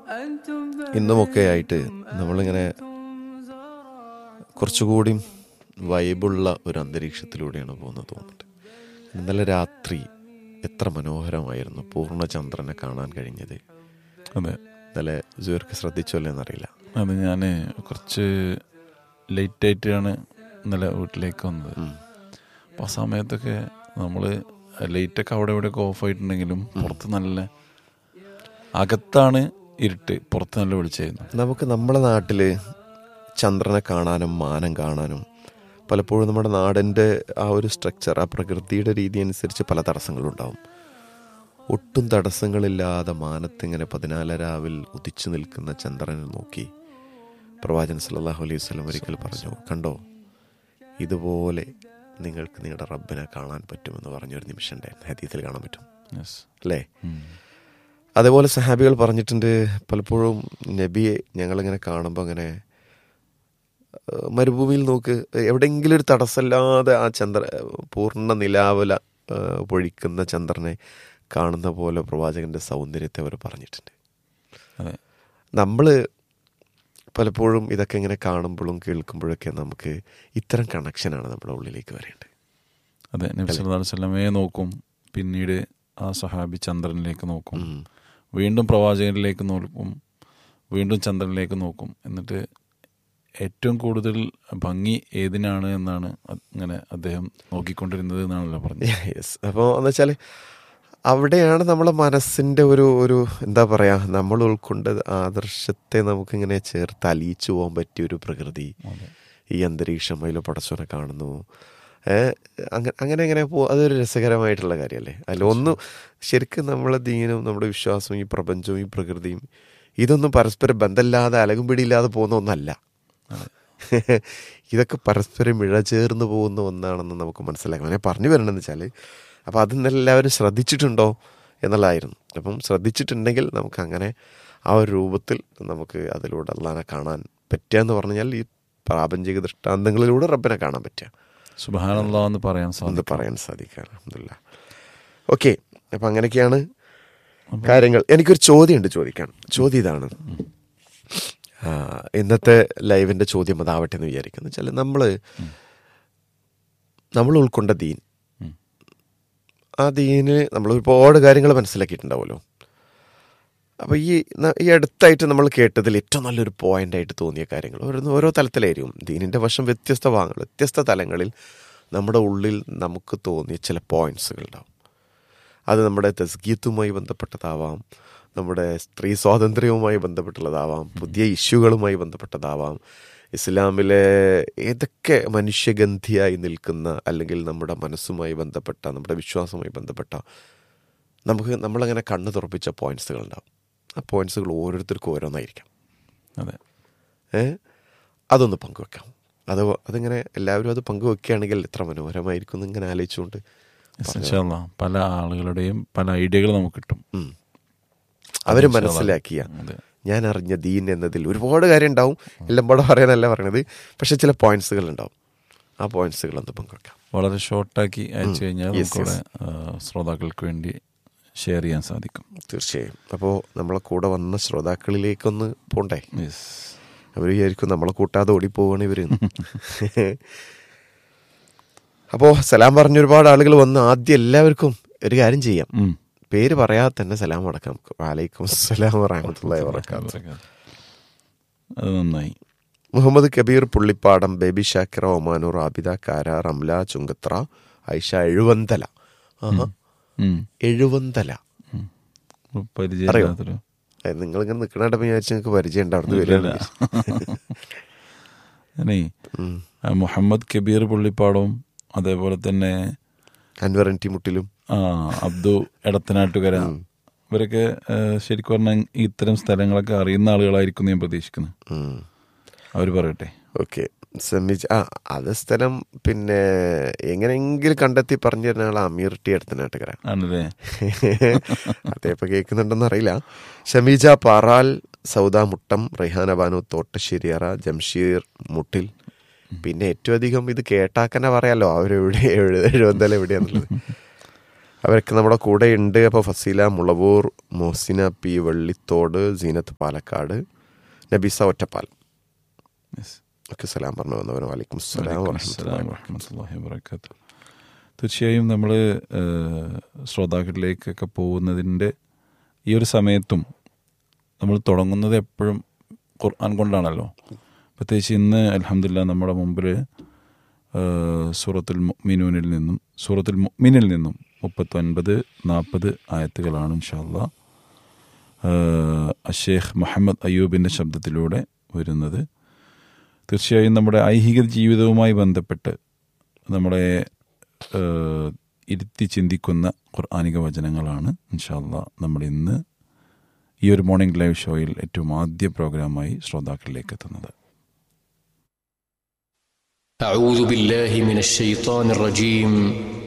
ഇന്നുമൊക്കെ ആയിട്ട് നമ്മളിങ്ങനെ കുറച്ചുകൂടി വൈബുള്ള ഒരു അന്തരീക്ഷത്തിലൂടെയാണ് പോകുന്നത് തോന്നുന്നുണ്ട് ഇന്നലെ രാത്രി എത്ര മനോഹരമായിരുന്നു പൂർണ്ണചന്ദ്രനെ കാണാൻ കഴിഞ്ഞത് അതെ ഇന്നലെ ജുവർക്ക് ശ്രദ്ധിച്ചല്ലോ എന്നറിയില്ല അത് ഞാൻ കുറച്ച് ലേറ്റായിട്ടാണ് ഇന്നലെ വീട്ടിലേക്ക് വന്നത് ഉം. അപ്പോൾ ആ സമയത്തൊക്കെ നമ്മൾ ലൈറ്റൊക്കെ അവിടെ ഇവിടെയൊക്കെ ഓഫ് ആയിട്ടുണ്ടെങ്കിലും പുറത്ത് നല്ല അകത്താണ് ഇരുട്ട് പുറത്ത് നല്ല വെളിച്ചായിരുന്നു നമുക്ക് നമ്മുടെ നാട്ടിൽ ചന്ദ്രനെ കാണാനും മാനം കാണാനും പലപ്പോഴും നമ്മുടെ നാടിൻ്റെ ആ ഒരു സ്ട്രക്ചർ ആ പ്രകൃതിയുടെ രീതി അനുസരിച്ച് പല തടസ്സങ്ങളുണ്ടാവും ഒട്ടും തടസ്സങ്ങളില്ലാതെ മാനത്തിങ്ങനെ പതിനാലരാവിൽ ഉദിച്ചു നിൽക്കുന്ന ചന്ദ്രനെ നോക്കി പ്രവാചകൻ സല്ലല്ലാഹു അലൈഹി വസല്ലം ഒരിക്കൽ പറഞ്ഞു കണ്ടോ ഇതുപോലെ നിങ്ങൾക്ക് നിങ്ങളുടെ റബ്ബിനെ കാണാൻ പറ്റുമെന്ന് പറഞ്ഞൊരു നിമിഷം ഉണ്ടായിരുന്നു ഹദീസിൽ കാണാൻ പറ്റും യെസ് അല്ലേ അതേപോലെ സഹാബികൾ പറഞ്ഞിട്ടുണ്ട് പലപ്പോഴും നബിയെ ഞങ്ങളിങ്ങനെ കാണുമ്പോൾ അങ്ങനെ ഏഹ്, മരുഭൂമിയിൽ നോക്ക് എവിടെയെങ്കിലും ഒരു തടസ്സമില്ലാതെ ആ ചന്ദ്ര പൂർണ്ണ നിലാവല ഏഹ്, പൊഴിക്കുന്ന ചന്ദ്രനെ കാണുന്ന പോലെ പ്രവാചകന്റെ സൗന്ദര്യത്തെ അവർ പറഞ്ഞിട്ടുണ്ട് അതെ നമ്മൾ പലപ്പോഴും ഇതൊക്കെ ഇങ്ങനെ കാണുമ്പോഴും കേൾക്കുമ്പോഴൊക്കെ നമുക്ക് ഇത്തരം കണക്ഷനാണ് നമ്മുടെ ഉള്ളിലേക്ക് വരേണ്ടത് അതെ നബി സല്ലല്ലാഹു അലൈഹി വസല്ലമയെ നോക്കും പിന്നീട് ആ സഹാബി ചന്ദ്രനിലേക്ക് നോക്കും ഉം. വീണ്ടും പ്രവാചകനിലേക്ക് നോക്കും വീണ്ടും ചന്ദ്രനിലേക്ക് നോക്കും എന്നിട്ട് ഏറ്റവും കൂടുതൽ ഭംഗി ഏതിനാണ് എന്നാണ് അ- അങ്ങനെ അദ്ദേഹം നോക്കിക്കൊണ്ടിരുന്നത് എന്നാണല്ലോ പറഞ്ഞത് യെസ് അപ്പോൾ എന്ന് വെച്ചാൽ അവിടെയാണ് നമ്മളെ മനസ്സിൻ്റെ ഒരു ഒരു എന്താ പറയുക നമ്മൾ ഉൾക്കൊണ്ട ആദർശത്തെ നമുക്കിങ്ങനെ ചേർത്ത് അലിയിച്ചു പോകാൻ പറ്റിയ ഒരു പ്രകൃതി അതെ. ഈ അന്തരീക്ഷം അതിൽ പടച്ചോനെ കാണുന്നു ഏഹ് അങ്ങനെ അങ്ങനെ അങ്ങനെ പോ അതൊരു രസകരമായിട്ടുള്ള കാര്യമല്ലേ അതിൽ ഒന്ന് ശരിക്കും നമ്മളെ ദീനും നമ്മുടെ വിശ്വാസവും ഈ പ്രപഞ്ചവും ഈ പ്രകൃതിയും ഇതൊന്നും പരസ്പരം ബന്ധമില്ലാതെ അലകും പിടിയില്ലാതെ പോകുന്ന ഒന്നല്ല ഇതൊക്കെ പരസ്പരം ഇഴചേർന്ന് പോകുന്ന ഒന്നാണെന്ന് നമുക്ക് മനസ്സിലാക്കാം ഞാൻ പറഞ്ഞു വരണമെന്ന് വെച്ചാൽ അപ്പോൾ അത് ഇന്നലെ എല്ലാവരും ശ്രദ്ധിച്ചിട്ടുണ്ടോ എന്നുള്ളതായിരുന്നു അപ്പം ശ്രദ്ധിച്ചിട്ടുണ്ടെങ്കിൽ നമുക്ക് അങ്ങനെ ആ ഒരു രൂപത്തിൽ നമുക്ക് അതിലൂടെ അള്ളാനെ കാണാൻ പറ്റുക എന്ന് പറഞ്ഞാൽ ഈ പ്രാപഞ്ചിക ദൃഷ്ടാന്തങ്ങളിലൂടെ റബ്ബിനെ കാണാൻ പറ്റുക സുബഹാനല്ലാ എന്ന് പറയാൻ എന്ന് സാധിക്കും പറയാൻ സാധിക്കുക അലഹമില്ല ഓക്കെ അപ്പം അങ്ങനെയൊക്കെയാണ് കാര്യങ്ങൾ എനിക്കൊരു ചോദ്യമുണ്ട് ചോദിക്കാൻ ചോദ്യം ഇതാണ് ആ, ഇന്നത്തെ ലൈവിൻ്റെ ചോദ്യം അതാവട്ടെ എന്ന് വിചാരിക്കുന്നു വെച്ചാൽ നമ്മൾ നമ്മൾ ഉൾക്കൊണ്ട ദീൻ ഉം. ആ ദീന് നമ്മൾ ഒരുപാട് കാര്യങ്ങൾ മനസ്സിലാക്കിയിട്ടുണ്ടാവുമല്ലോ അപ്പോൾ ഈ ന- ഈ അടുത്തായിട്ട് നമ്മൾ കേട്ടതിൽ ഏറ്റവും നല്ലൊരു പോയിന്റ് ആയിട്ട് തോന്നിയ കാര്യങ്ങൾ ഓരോ ഓരോ തലത്തിലായിരിക്കും ദീനിൻ്റെ വശം വ്യത്യസ്ത ഭാഗങ്ങൾ വ്യത്യസ്ത തലങ്ങളിൽ നമ്മുടെ ഉള്ളിൽ നമുക്ക് തോന്നിയ ചില പോയിന്റ്സുകൾ ഉണ്ടാവും അത് നമ്മുടെ തസ്ഗീത്തുമായി ബന്ധപ്പെട്ടതാവാം നമ്മുടെ സ്ത്രീ സ്വാതന്ത്ര്യവുമായി ബന്ധപ്പെട്ടുള്ളതാവാം പുതിയ ഇഷ്യൂകളുമായി ബന്ധപ്പെട്ടതാവാം ഇസ്ലാമിലെ ഏതൊക്കെ മനുഷ്യഗന്ധിയായി നിൽക്കുന്ന അല്ലെങ്കിൽ നമ്മുടെ മനസ്സുമായി ബന്ധപ്പെട്ട നമ്മുടെ വിശ്വാസവുമായി ബന്ധപ്പെട്ട നമുക്ക് നമ്മളങ്ങനെ കണ്ണ് തുറപ്പിച്ച പോയിന്റ്സുകൾ ഉണ്ടാവും ആ പോയിന്റ്സുകൾ ഓരോരുത്തർക്കും ഓരോന്നായിരിക്കാം അതെ ഏ അതൊന്ന് പങ്കുവെക്കാം അത് അതിങ്ങനെ എല്ലാവരും അത് പങ്കുവെക്കുകയാണെങ്കിൽ എത്ര മനോഹരമായിരിക്കും എന്ന് ഇങ്ങനെ ആലോചിച്ചുകൊണ്ട് യെസ്, ഇൻഷാ അല്ലാ. പല ആളുകളുടെയും പല ഐഡിയകൾ നമുക്ക് കിട്ടും ഉം. അവര് ഇൻഷാ അല്ലാ. മനസ്സിലാക്കിയ അതെ ഞാൻ അറിഞ്ഞ ദീൻ എന്നതിൽ ഒരുപാട് കാര്യം ഉണ്ടാവും എല്ലാം പാടെ പറയാനല്ല പറയണത് പക്ഷെ ചില പോയിന്റ്സുകൾ ഉണ്ടാവും ആ പോയിന്റ്സുകൾ ഒന്ന് പങ്കുവെക്കാം വളരെ ഷോർട്ടാക്കി അയച്ചു കഴിഞ്ഞാൽ Yes, നമുക്കിവിടെ ആ, ശ്രോതാക്കൾക്ക് വേണ്ടി ഷെയർ ചെയ്യാൻ സാധിക്കും തീർച്ചയായും അപ്പോൾ നമ്മളെ കൂടെ വന്ന ശ്രോതാക്കളിലേക്കൊന്ന് പോണ്ടേ യെസ് അവർ വിചാരിക്കും നമ്മളെ കൂട്ടാതെ ഓടിപ്പോവാണ് ഇവര് അപ്പോൾ സലാം പറഞ്ഞ ഒരുപാട് ആളുകൾ വന്ന് ആദ്യം എല്ലാവർക്കും ഒരു കാര്യം ചെയ്യാം ഉം. പേര് പറയാതെ തന്നെ സലാം അടക്കാം വാലൈക്കും അസ്സലാം വറഹമത്തുള്ളാഹി വബറകാതുഹു അത് നന്നായി മുഹമ്മദ് കബീർ പുള്ളിപ്പാടം ബേബി ഷാക്കിറ ഒമാനൂർ ആബിദ കാര റംല ചുങ്കത്ര ഐഷ എഴുവന്തല ആഹാ ഉം. എഴുവന്തല ഉം. പരിചയമില്ലാത്തൊരു നിങ്ങളിങ്ങനെ നിൽക്കണായിട്ട് വിചാരിച്ചു നിങ്ങൾക്ക് പരിചയം ഉണ്ട് അവിടുന്ന് ഇല്ല. വരികയാണ് ഞാനേ ആ, മുഹമ്മദ് കബീർ പുള്ളിപ്പാടവും അതേപോലെ തന്നെ അൻവർ എൻ ടി മുട്ടിലും ആ അബ്ദു എടത്തനാട്ടുകര ഇവരൊക്കെ ആ, ശരിക്കും പറഞ്ഞാൽ ഇത്തരം സ്ഥലങ്ങളൊക്കെ അറിയുന്ന ആളുകളായിരിക്കും എന്ന് ഞാൻ പ്രതീക്ഷിക്കുന്നു അവർ പറയട്ടെ ഓക്കെ ശ്രമിച്ച ആ അത് സ്ഥലം പിന്നെ എങ്ങനെയെങ്കിലും കണ്ടെത്തി പറഞ്ഞു തരുന്ന ആൾ അമീർ ടി അടുത്തനാട്ടുകര ആണല്ലേ അതേപ്പോ കേൾക്കുന്നുണ്ടെന്ന് അറിയില്ല ഷമീജ പാറാൽ സൗദ മുട്ടം റെഹാന ബാനു തോട്ടശ്ശേരിയറ ജംഷീർ മുട്ടിൽ പിന്നെ ഏറ്റവും അധികം ഇത് കേട്ടാക്കന്നെ പറയാലോ അവരെവിടെ എഴുപന്തല എവിടെയാന്നുള്ളത് അവരൊക്കെ നമ്മുടെ കൂടെ ഉണ്ട് അപ്പോൾ Faseela Mulavoor Mohsina P Vellithodu Zeenath Palakkad Nabeesa Ottapalam Yes. Okay സലാം പറഞ്ഞു വന്നവർ വലൈക്കും സ്സലാം വലൈക്കും വറഹ്മത്തുള്ളാഹി അസ്സലാം വറഹ്മത്തുള്ളാഹി വബറകാതുഹു. തീർച്ചയായും നമ്മൾ ശ്രോതാക്കളിലേക്കൊക്കെ പോകുന്നതിൻ്റെ ഈ ഒരു സമയത്തും നമ്മൾ തുടങ്ങുന്നത് എപ്പോഴും ഖുർആൻ കൊണ്ടാണല്ലോ പ്രത്യേകിച്ച് ഇന്ന് അലഹമില്ല നമ്മുടെ മുമ്പിൽ സൂറത്തുൽ മുഅ്മിനൂനിൽ നിന്നും സൂറത്തുൽ മുഅ്മിനിൽ നിന്നും മുപ്പത്തൊൻപത് നാൽപ്പത് ആയത്തുകളാണ് ഇൻഷാല്ല അഷേഖ് മുഹമ്മദ് അയ്യൂബിൻ്റെ ശബ്ദത്തിലൂടെ വരുന്നത് തീർച്ചയായും നമ്മുടെ ഐഹിക ജീവിതവുമായി ബന്ധപ്പെട്ട് നമ്മളെ ഏഹ്, ഇരുത്തി ചിന്തിക്കുന്ന ഖുർആാനിക വചനങ്ങളാണ് ഇൻഷാല്ല നമ്മൾ ഇന്ന് ഈ ഒരു മോർണിംഗ് ലൈവ് ഷോയിൽ ഏറ്റവും ആദ്യ പ്രോഗ്രാമായി ശ്രോതാക്കളിലേക്ക് എത്തുന്നത് أعوذ بالله من الشيطان الرجيم